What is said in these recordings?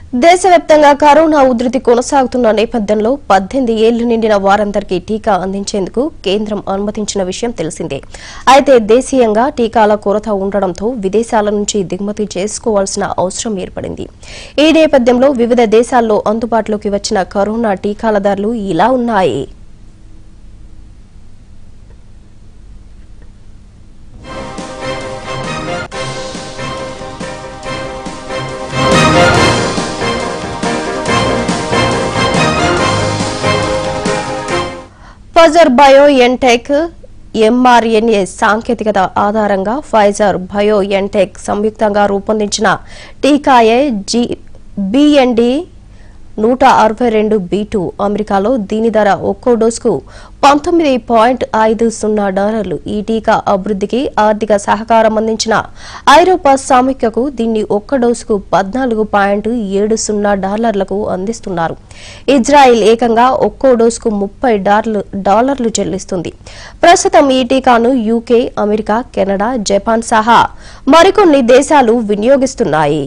దేశవ్యాప్తంగా కరోనా ఉధృతి కొనసాగుతున్న నేపథ్యంలో పద్దెనిమిది ఏళ్లు నిండిన వారందరికీ టీకా అందించేందుకు కేంద్రం అనుమతించిన విషయం తెలిసిందే అయితే దేశీయంగా టీకాల కొరత ఉండడంతో విదేశాల నుంచి దిగుమతి చేసుకోవాల్సిన అవసరం ఏర్పడింది ఈ నేపథ్యంలో వివిధ దేశాల్లో అందుబాటులోకి వచ్చిన కరోనా టీకాల ధరలు ఇలా ఉన్నాయి ఫైజర్ బయో ఎన్టెక్ ఎంఆర్ఎన్ఏ సాంకేతికత ఆధారంగా ఫైజర్ బయో ఎన్టెక్ సంయుక్తంగా రూపొందించిన టీకాయే జీ బిఎన్డి నూట అరవై రెండు బి టూ అమెరికాలో దీని ధర ఒక్కో డోసుకు పంతొమ్మిది పాయింట్ ఐదు సున్నా డాలర్లు ఈ టీకా అభివృద్ధికి ఆర్థిక సహకారం అందించిన ఐరోపా సామిక్యకు దీన్ని ఒక్క డోసుకు పద్నాలుగు పాయింట్ ఏడు సున్నా డాలర్లకు అందిస్తున్నారు ఇజ్రాయిల్ ఏకంగా ఒక్కో డోసుకు ముప్పై డాలర్లు డాలర్లు చెల్లిస్తుంది ప్రస్తుతం ఈ టీకాను యూకే అమెరికా కెనడా జపాన్ సహా మరికొన్ని దేశాలు వినియోగిస్తున్నాయి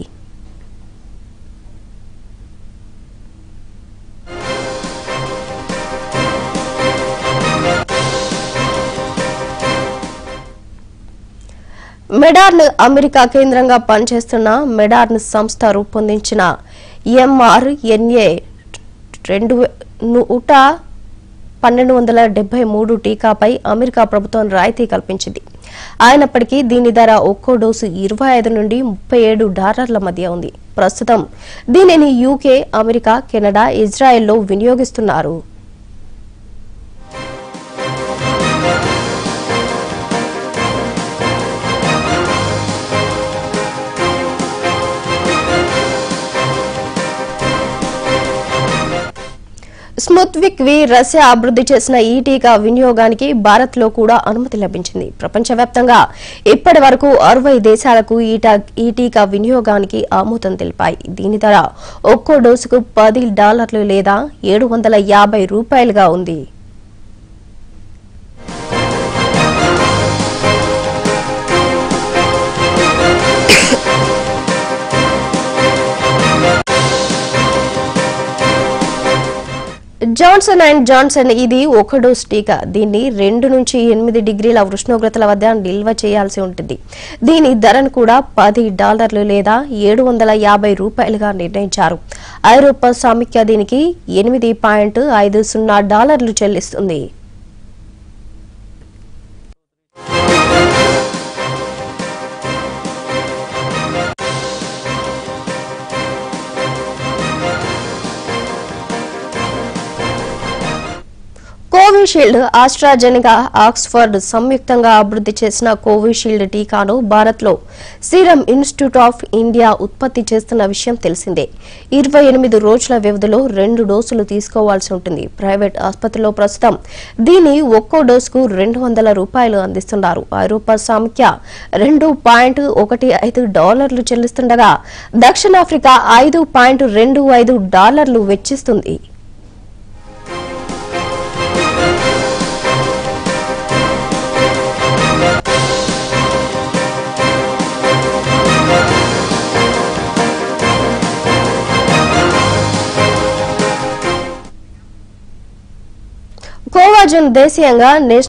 మెడార్న్ అమెరికా కేంద్రంగా పనిచేస్తున్న మెడార్న్ సంస్థ రూపొందించిన ఎంఆర్ఎన్ఏ రెండు వే- నూట పన్నెండు వందల డెబ్బై మూడు టీకాపై అమెరికా ప్రభుత్వం రాయితీ కల్పించింది అయినప్పటికీ దీని ధర ఒక్కో డోసు ఇరవై ఐదు నుండి ముప్పై ఏడు డాలర్ల మధ్య ఉంది ప్రస్తుతం దీనిని యూకే అమెరికా కెనడా ఇజ్రాయెల్లో వినియోగిస్తున్నారు స్ముత్విక్ వి రష్యా అభివృద్ధి చేసిన ఈ టీకా వినియోగానికి భారత్ లో కూడా అనుమతి లభించింది ప్రపంచవ్యాప్తంగా ఇప్పటి వరకు అరవై దేశాలకు ఈ టా- ఈ టీకా వినియోగానికి ఆమోదం తెలిపాయి దీని ధర ఒక్కో డోసుకు పది డాలర్లు లేదా ఏడు వందల యాభై రూపాయలుగా ఉంది జాన్సన్ అండ్ జాన్సన్ ఇది ఒక డోస్ టీకా దీన్ని రెండు నుంచి ఎనిమిది డిగ్రీల ఉష్ణోగ్రతల వద్ద నిల్వ చేయాల్సి ఉంటుంది దీని ధరను కూడా పది డాలర్లు లేదా ఏడు వందల యాభై రూపాయలుగా నిర్ణయించారు ఐరోపా సామిక్య దీనికి ఎనిమిది పాయింట్ ఐదు సున్నా డాలర్లు చెల్లిస్తుంది కోవిషీల్డ్ ఆస్ట్రాజెనికా ఆక్స్ఫర్డ్ సంయుక్తంగా అభివృద్ధి చేసిన కోవిషీల్డ్ టీకాను భారత్లో సీరం ఇన్స్టిట్యూట్ ఆఫ్ ఇండియా ఉత్పత్తి చేస్తున్న విషయం తెలిసిందే ఇరవై ఎనిమిది రోజుల వ్యవధిలో రెండు డోసులు తీసుకోవాల్సి ఉంటుంది ప్రైవేట్ ఆసుపత్రిలో ప్రస్తుతం దీని ఒక్కో డోసుకు రెండు వందల రూపాయలు అందిస్తున్నారు ఐరోపా సామిక్య రెండు పాయింట్ ఒకటి ఐదు డాలర్లు చెల్లిస్తుండగా దక్షిణాఫ్రికా ఐదు పాయింట్ రెండు ఐదు డాలర్లు వెచ్చిస్తుంది కోవాజన్ దేశీయంగా నేషనల్